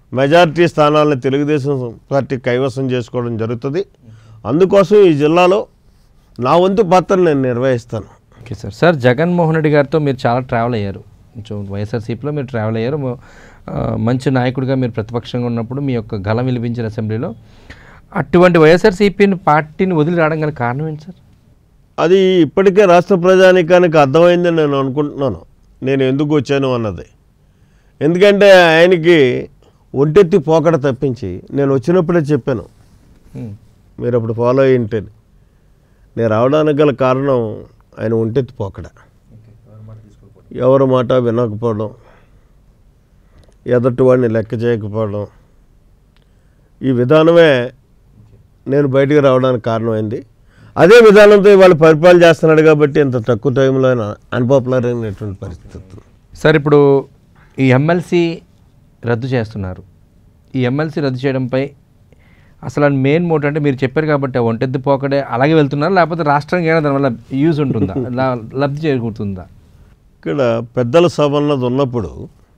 మెజారిటీ స్థానాలను తెలుగుదేశం పార్టీ కైవసం చేసుకోవడం జరుగుతుంది అందుకోసం ఈ జిల్లాలో నా వంతు పాత్ర నేను నిర్వహిస్తాను okay sir sir Jaganmohan Reddy గారితో మీరు చాలా ట్రావెల్ అయ్యారు కొంచెం వైఎస్ఆర్సీపీలో మీరు ట్రావెల్ అయ్యారు మ- ఆ, మంచి నాయకుడిగా మీరు ప్రతిపక్షంగా ఉన్నప్పుడు మీ యొక్క గలం విలిపించిన అసెంబ్లీలో అటువంటి వైఎస్ఆర్సీపీని పార్టీని వదిలి రావడం గల కారణం ఏంటి సార్ అది ఇప్పటికే రాష్ట్ర ప్రజానికానికి అర్థమైందని నేను అనుకుంటున్నాను నేను ఎందుకు వచ్చాను అన్నది ఎందుకంటే ఆయనకి ఒంటెత్తి పోకడ తప్పించి నేను వచ్చినప్పుడే చెప్పాను ఉమ్, మీరు అప్పుడు ఫాలో అయ్యి ఉంటేనే నేను రావడానికి గల కారణం ఆయన ఒంటెత్తి పోకడ ఎవరి మాట వినకపోవడం ఎదటి వాడిని లెక్క చేయకపోవడం ఈ విధానమే నేను బయటికి రావడానికి కారణమైంది అదే విధానంతో ఇవాళ పరిపాలన చేస్తున్నాడు కాబట్టి ఇంత తక్కువ టైంలో ఆయన అన్పాపులర్ అయినటువంటి పరిస్థితి సార్ ఇప్పుడు ఈ ఎమ్మెల్సీ రద్దు చేస్తున్నారు ఈ ఎమ్మెల్సీ రద్దు చేయడంపై అసలు మెయిన్ మోట్ అంటే మీరు చెప్పారు కాబట్టి ఆ ఒంటెద్దు పోకడే అలాగే వెళ్తున్నారు లేకపోతే రాష్ట్రానికి ఏమైనా దానివల్ల యూజ్ ఉంటుందా లా- లబ్ధి చేకూరుతుందా ఇక్కడ పెద్దల సభ అన్నది ఉన్నప్పుడు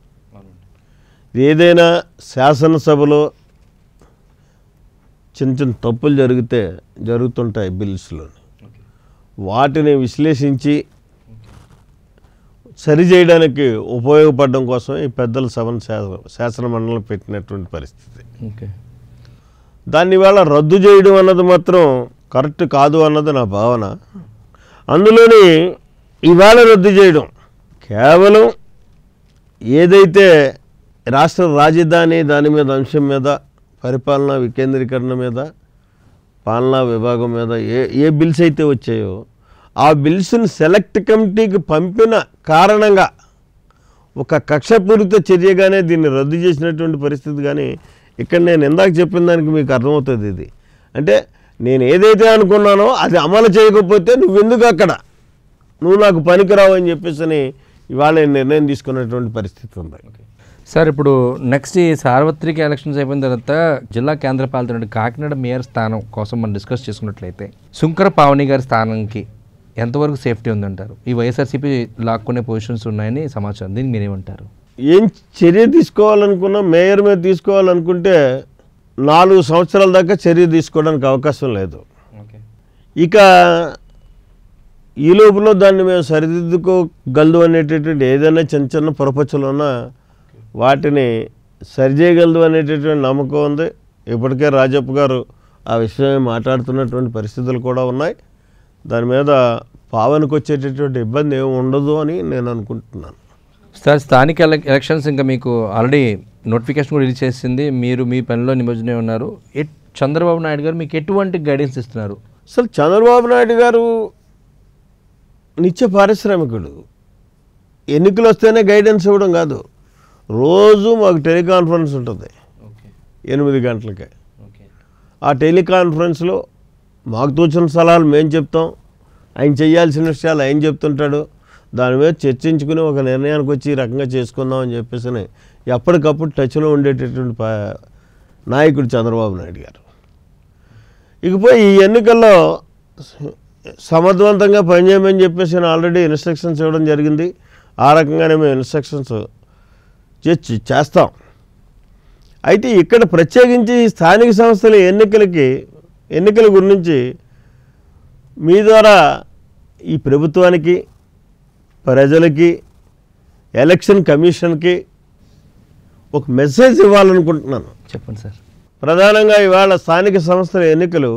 ఏదైనా శాసనసభలో చిన్న చిన్న తప్పులు జరిగితే జరుగుతుంటాయి బిల్స్లో వాటిని విశ్లేషించి సరిచేయడానికి ఉపయోగపడడం కోసం ఈ పెద్దల సభను శా- శాసన మండలి పెట్టినటువంటి పరిస్థితి ఓకే దాన్ని ఇవాళ రద్దు చేయడం అన్నది మాత్రం కరెక్ట్ కాదు అన్నది నా భావన అందులోని ఇవాళ రద్దు చేయడం కేవలం ఏదైతే రాష్ట్ర రాజధాని దాని మీద అంశం మీద పరిపాలనా వికేంద్రీకరణ మీద పాలనా విభాగం మీద ఏ ఏ బిల్స్ అయితే వచ్చాయో ఆ బిల్స్ని సెలెక్ట్ కమిటీకి పంపిన కారణంగా ఒక కక్షపూరిత చర్యగానే దీన్ని రద్దు చేసినటువంటి పరిస్థితి కానీ ఇక్కడ నేను ఇందాక చెప్పిన దానికి మీకు అర్థమవుతుంది ఇది అంటే నేను ఏదైతే అనుకున్నానో అది అమలు చేయకపోతే నువ్వెందుకు అక్కడ నువ్వు నాకు పనికిరావు అని చెప్పేసి అని ఇవాళ నేను నిర్ణయం తీసుకున్నటువంటి పరిస్థితి ఉంది సార్ ఇప్పుడు నెక్స్ట్ ఈ సార్వత్రిక ఎలక్షన్స్ అయిపోయిన తర్వాత జిల్లా కేంద్ర పాలిత కాకినాడ మేయర్ స్థానం కోసం మనం డిస్కస్ చేసుకున్నట్లయితే శుంకర పావని గారి స్థానంకి ఎంతవరకు సేఫ్టీ ఉందంటారు ఈ వైఎస్ఆర్సీపీ లాక్కునే పొజిషన్స్ ఉన్నాయని సమాచారం దీనికి మీరేమంటారు ఏం చర్య తీసుకోవాలనుకున్నా మేయర్ మీద తీసుకోవాలనుకుంటే నాలుగు సంవత్సరాల దాకా చర్య తీసుకోవడానికి అవకాశం లేదు ఓకే ఇక ఈ లోపల దాన్ని మేము సరిదిద్దుకోగలదు అనేటటువంటి ఏదైనా చిన్న చిన్న పొరపచ్చులు ఉన్నా వాటిని సరిచేయగలదు అనేటటువంటి నమ్మకం ఉంది ఇప్పటికే రాజప్ప గారు ఆ విషయమే మాట్లాడుతున్నటువంటి పరిస్థితులు కూడా ఉన్నాయి దాని మీద పావనకు వచ్చేటటువంటి ఇబ్బంది ఏమి ఉండదు అని నేను అనుకుంటున్నాను సార్ స్థానిక ఎల- ఎలక్షన్స్ ఇంకా మీకు ఆల్రెడీ నోటిఫికేషన్ కూడా రిలీజ్ చేసింది మీరు మీ పనిలో నిమజ్జనమై ఉన్నారు ఎట్ చంద్రబాబు నాయుడు గారు మీకు ఎటువంటి గైడెన్స్ ఇస్తున్నారు అసలు చంద్రబాబు నాయుడు గారు నిత్య పారిశ్రామికుడు ఎన్నికలు వస్తేనే గైడెన్స్ ఇవ్వడం కాదు రోజు మాకు టెలికాన్ఫరెన్స్ ఉంటుంది ఓకే ఎనిమిది గంటలకి ఓకే ఆ టెలికాన్ఫరెన్స్లో మాకు తోచిన సలహాలు మేము చెప్తాం ఆయన చేయాల్సిన విషయాలు ఆయన చెప్తుంటాడు దాని మీద చర్చించుకుని ఒక నిర్ణయానికి వచ్చి ఈ రకంగా చేసుకుందాం అని చెప్పేసి అని ఎప్పటికప్పుడు టచ్లో ఉండేటటువంటి పా- నాయకుడు చంద్రబాబు నాయుడు గారు ఇకపోయి ఈ ఎన్నికల్లో స- సమర్థవంతంగా పనిచేయమని చెప్పేసి నేను ఆల్రెడీ ఇన్స్ట్రక్షన్స్ ఇవ్వడం జరిగింది ఆ రకంగానే మేము ఇన్స్ట్రక్షన్స్ చేసి చేస్తాం అయితే ఇక్కడ ప్రత్యేకించి ఈ స్థానిక సంస్థల ఎన్నికలకి ఎన్నికల గురించి మీ ద్వారా ఈ ప్రభుత్వానికి ప్రజలకి ఎలక్షన్ కమిషన్కి ఒక మెసేజ్ ఇవ్వాలనుకుంటున్నాను చెప్పండి సార్ ప్రధానంగా ఇవాళ స్థానిక సంస్థల ఎన్నికలు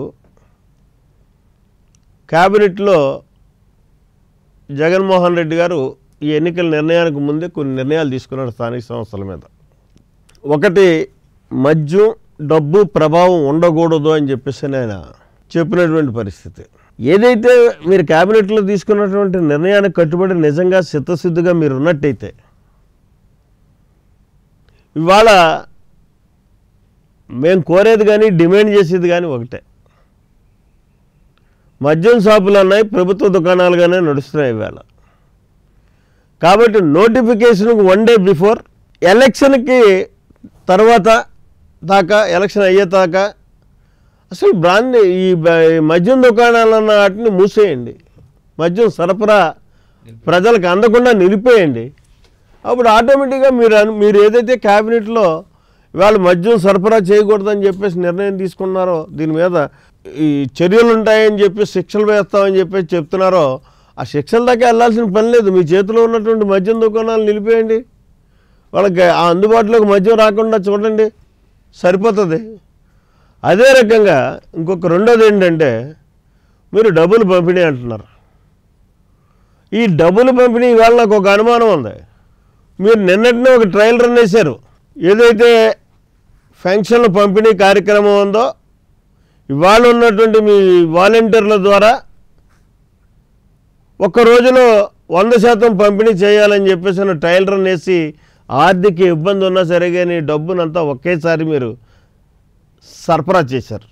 క్యాబినెట్లో జగన్మోహన్ రెడ్డి గారు ఈ ఎన్నికల నిర్ణయానికి ముందే కొన్ని నిర్ణయాలు తీసుకున్నాడు స్థానిక సంస్థల మీద ఒకటి మద్యం డబ్బు ప్రభావం ఉండకూడదు అని చెప్పేసి ఆయన చెప్పినటువంటి పరిస్థితి ఏదైతే మీరు క్యాబినెట్లో తీసుకున్నటువంటి నిర్ణయానికి కట్టుబడి నిజంగా చిత్తశుద్ధిగా మీరు ఉన్నట్టయితే ఇవాళ మేము కోరేది కానీ డిమాండ్ చేసేది కానీ ఒకటే మద్యం షాపులు అన్నాయి ప్రభుత్వ దుకాణాలుగానే నడుస్తున్నాయి ఇవాళ కాబట్టి నోటిఫికేషన్కి వన్ డే బిఫోర్ ఎలక్షన్కి తర్వాత దాకా ఎలక్షన్ అయ్యే దాకా అసలు బ్రాండ్ ఈ బ- ఈ మద్యం దుకాణాలన్న వాటిని మూసేయండి మద్యం సరఫరా ప్రజలకు అందకుండా నిలిపేయండి అప్పుడు ఆటోమేటిక్గా మీరు అను- మీరు ఏదైతే క్యాబినెట్లో ఇవాళ మద్యం సరఫరా చేయకూడదని చెప్పేసి నిర్ణయం తీసుకున్నారో దీని మీద ఈ చర్యలు ఉంటాయని చెప్పి శిక్షలు వేస్తామని చెప్పేసి చెప్తున్నారో ఆ శిక్షల దాకా వెళ్ళాల్సిన పని లేదు మీ చేతిలో ఉన్నటువంటి మద్యం దుకాణాలు నిలిపేయండి వాళ్ళకి ఆ అందుబాటులోకి మద్యం రాకుండా చూడండి సరిపోతుంది అదే రకంగా ఇంకొక రెండోది ఏంటంటే మీరు డబ్బులు పంపిణీ అంటున్నారు ఈ డబ్బులు పంపిణీ ఇవాళ నాకు ఒక అనుమానం ఉంది మీరు నిన్నటినే ఒక ట్రయల్ రన్ వేశారు ఏదైతే ఫంక్షన్ల పంపిణీ కార్యక్రమం ఉందో ఇవాళ ఉన్నటువంటి మీ వాలంటీర్ల ద్వారా ఒక్క రోజులో వంద శాతం పంపిణీ చేయాలని చెప్పేసి ఉన్న ట్రయల్ రన్ వేసి ఆర్థిక ఇబ్బంది ఉన్నా సరే కానీ డబ్బునంతా ఒకేసారి మీరు సరఫరా చేశారు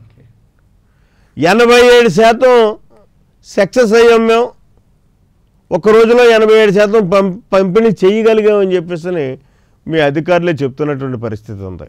ఎనభై ఏడు శాతం సక్సెస్ అయ్యాం మేము ఒక రోజులో ఎనభై ఏడు శాతం పం పంపిణీ చేయగలిగామని చెప్పేసి మీ అధికారులే చెప్తున్నటువంటి పరిస్థితి ఉంది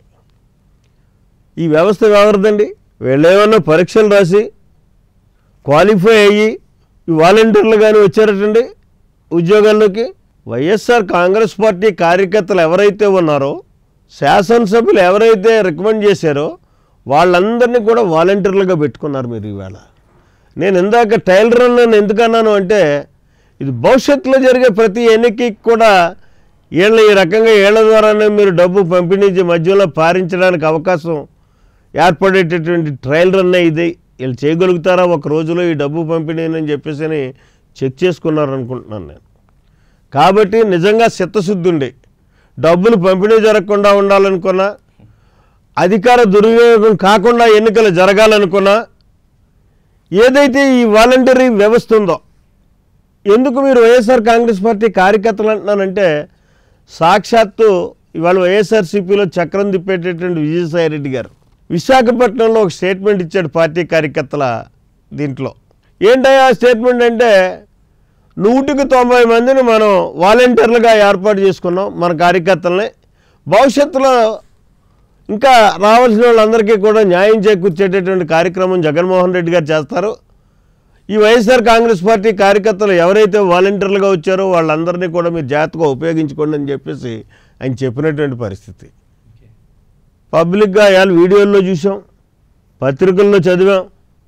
ఈ వ్యవస్థ ఎవరిదండి వీళ్ళు ఏమన్నా పరీక్షలు రాసి క్వాలిఫై అయ్యి ఈ వాలంటీర్లు కానీ వచ్చారటండి ఉద్యోగాల్లోకి వైఎస్ఆర్ కాంగ్రెస్ పార్టీ కార్యకర్తలు ఎవరైతే ఉన్నారో శాసనసభ్యులు ఎవరైతే రికమెండ్ చేశారో వాళ్ళందరినీ కూడా వాలంటీర్లుగా పెట్టుకున్నారు మీరు ఈవేళ నేను ఇందాక టైల్ రన్ అని ఎందుకన్నాను అంటే ఇది భవిష్యత్తులో జరిగే ప్రతి ఎన్నికకి కూడా వీళ్ళ ఈ రకంగా వీళ్ళ ద్వారానే మీరు డబ్బు పంపిణీ చే- మధ్యలో పారించడానికి అవకాశం ఏర్పడేటటువంటి ట్రయల్ రన్ ఇది వీళ్ళు చేయగలుగుతారా ఒక రోజులో ఈ డబ్బు పంపిణీ అని చెప్పేసి అని చెక్ చేసుకున్నారు అనుకుంటున్నాను నేను కాబట్టి నిజంగా చిత్తశుద్ధి ఉండి డబ్బులు పంపిణీ జరగకుండా ఉండాలనుకున్నా అధికార దుర్వినియోగం కాకుండా ఎన్నికలు జరగాలనుకున్నా ఏదైతే ఈ వాలంటరీ వ్యవస్థ ఉందో ఎందుకు మీరు వైఎస్ఆర్ కాంగ్రెస్ పార్టీ కార్యకర్తలు అంటున్నానంటే సాక్షాత్తు ఇవాళ వైఎస్ఆర్సీపీలో చక్రం తిప్పేటటువంటి విజయసాయి రెడ్డి గారు విశాఖపట్నంలో ఒక స్టేట్మెంట్ ఇచ్చాడు పార్టీ కార్యకర్తల దీంట్లో ఏంటయ్యా ఆ స్టేట్మెంట్ అంటే నూటికి తొంభై మందిని మనం వాలంటీర్లుగా ఏర్పాటు చేసుకున్నాం మన కార్యకర్తల్ని భవిష్యత్తులో ఇంకా రావాల్సిన వాళ్ళందరికీ కూడా న్యాయం చేకూర్చేటటువంటి కార్యక్రమం జగన్మోహన్ రెడ్డి గారు చేస్తారు ఈ వైఎస్ఆర్ కాంగ్రెస్ పార్టీ కార్యకర్తలు ఎవరైతే వాలంటీర్లుగా వచ్చారో వాళ్ళందరినీ కూడా మీరు జాగ్రత్తగా ఉపయోగించుకోండి అని చెప్పేసి ఆయన చెప్పినటువంటి పరిస్థితి పబ్లిక్గా ఇవాళ వీడియోల్లో చూసాం పత్రికల్లో చదివాం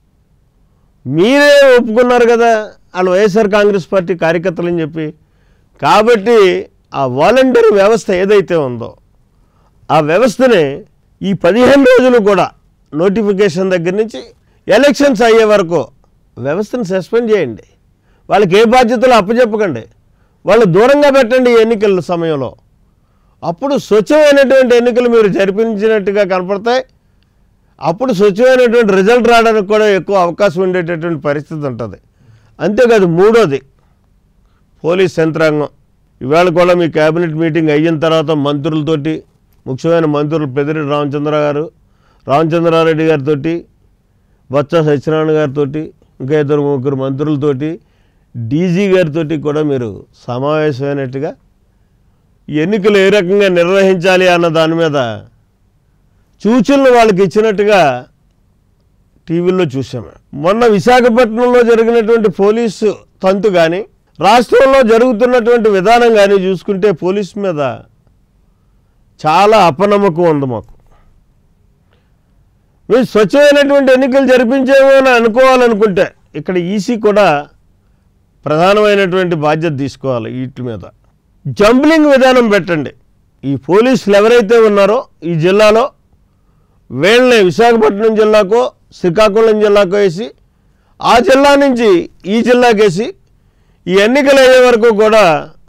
మీరే ఒప్పుకున్నారు కదా వాళ్ళు వైఎస్ఆర్ కాంగ్రెస్ పార్టీ కార్యకర్తలు అని చెప్పి కాబట్టి ఆ వాలంటీర్ వ్యవస్థ ఏదైతే ఉందో ఆ వ్యవస్థని ఈ పదిహేను రోజులు కూడా నోటిఫికేషన్ దగ్గర నుంచి ఎలక్షన్స్ అయ్యే వరకు వ్యవస్థను సస్పెండ్ చేయండి వాళ్ళకి ఏ బాధ్యతలు అప్పచెప్పకండి వాళ్ళు దూరంగా పెట్టండి ఈ ఎన్నికల సమయంలో అప్పుడు స్వచ్ఛమైనటువంటి ఎన్నికలు మీరు జరిపించినట్టుగా కనపడతాయి అప్పుడు స్వచ్ఛమైనటువంటి రిజల్ట్ రావడానికి కూడా ఎక్కువ అవకాశం ఉండేటటువంటి పరిస్థితి ఉంటుంది అంతేకాదు మూడోది పోలీస్ యంత్రాంగం ఇవాళ కూడా మీ కేబినెట్ మీటింగ్ అయిన తర్వాత మంత్రులతోటి ముఖ్యమైన మంత్రులు పెద్దిరెడ్డి రామచంద్ర గారు రామచంద్రారెడ్డి గారితో బొత్స సత్యనారాయణ గారితో ఇంకా ఇద్దరు ముగ్గురు మంత్రులతోటి డీజీ గారితో కూడా మీరు సమావేశమైనట్టుగా ఎన్నికలు ఏ రకంగా నిర్వహించాలి అన్న దాని మీద సూచనలు వాళ్ళకి ఇచ్చినట్టుగా టీవీల్లో చూసాము మొన్న విశాఖపట్నంలో జరిగినటువంటి పోలీసు తంతు కానీ రాష్ట్రంలో జరుగుతున్నటువంటి విధానం కానీ చూసుకుంటే పోలీస్ మీద చాలా అపనమ్మకం ఉంది మాకు మీరు స్వచ్ఛమైనటువంటి ఎన్నికలు జరిపించేమో అని అనుకోవాలనుకుంటే ఇక్కడ ఈసీ కూడా ప్రధానమైనటువంటి బాధ్యత తీసుకోవాలి వీటి మీద జంబ్లింగ్ విధానం పెట్టండి ఈ పోలీసులు ఎవరైతే ఉన్నారో ఈ జిల్లాలో వీళ్ళని విశాఖపట్నం జిల్లాకో శ్రీకాకుళం జిల్లాకో వేసి ఆ జిల్లా నుంచి ఈ జిల్లాకి వేసి ఈ ఎన్నికలు అయ్యే వరకు కూడా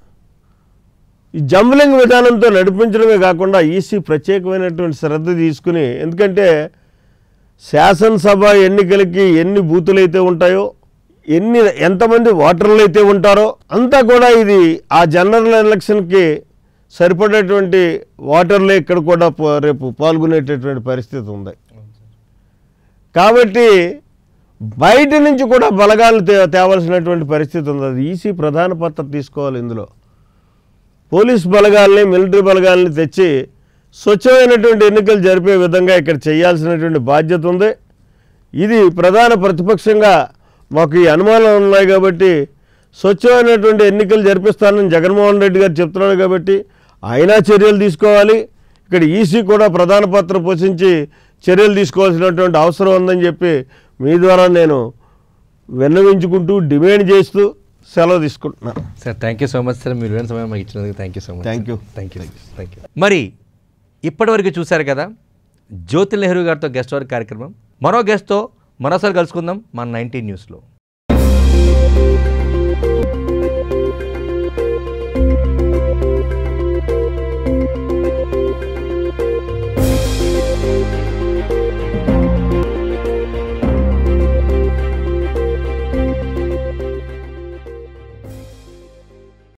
ఈ జంబ్లింగ్ విధానంతో నడిపించడమే కాకుండా ఈసీ ప్రత్యేకమైనటువంటి శ్రద్ధ తీసుకుని ఎందుకంటే శాసనసభ ఎన్నికలకి ఎన్ని బూతులు అయితే ఉంటాయో ఎన్ని ఎంతమంది ఓటర్లు అయితే ఉంటారో అంతా కూడా ఇది ఆ జనరల్ ఎలక్షన్కి సరిపడేటువంటి ఓటర్లే ఇక్కడ కూడా పో- రేపు పాల్గొనేటటువంటి పరిస్థితి ఉంది కాబట్టి బయట నుంచి కూడా బలగాలు తే తేవలసినటువంటి పరిస్థితి ఉంది అది ఈసీ ప్రధాన పాత్ర తీసుకోవాలి ఇందులో పోలీస్ బలగాల్ని మిలిటరీ బలగాల్ని తెచ్చి స్వచ్ఛమైనటువంటి ఎన్నికలు జరిపే విధంగా ఇక్కడ చేయాల్సినటువంటి బాధ్యత ఉంది ఇది ప్రధాన ప్రతిపక్షంగా మాకు ఈ అనుమానాలు ఉన్నాయి కాబట్టి స్వచ్ఛమైనటువంటి ఎన్నికలు జరిపిస్తానని జగన్మోహన్ రెడ్డి గారు చెప్తున్నాడు కాబట్టి ఆయన చర్యలు తీసుకోవాలి ఇక్కడ ఈసీ కూడా ప్రధాన పాత్ర పోషించి చర్యలు తీసుకోవాల్సినటువంటి అవసరం ఉందని చెప్పి మీ ద్వారా నేను విన్నవించుకుంటూ డిమాండ్ చేస్తూ సెలవు తీసుకుంటున్నాను sir thank you so much sir మీరు విన్న సమయం మాకు ఇచ్చినందుకు thank you so much Thank you. Thank you thank you మరి ఇప్పటివరకు చూశారు కదా జ్యోతి నెహ్రూ గారితో గెస్ట్ వర్క్ కార్యక్రమం మరో గెస్ట్తో మరోసారి కలుసుకుందాం మన నైన్టీన్ న్యూస్లో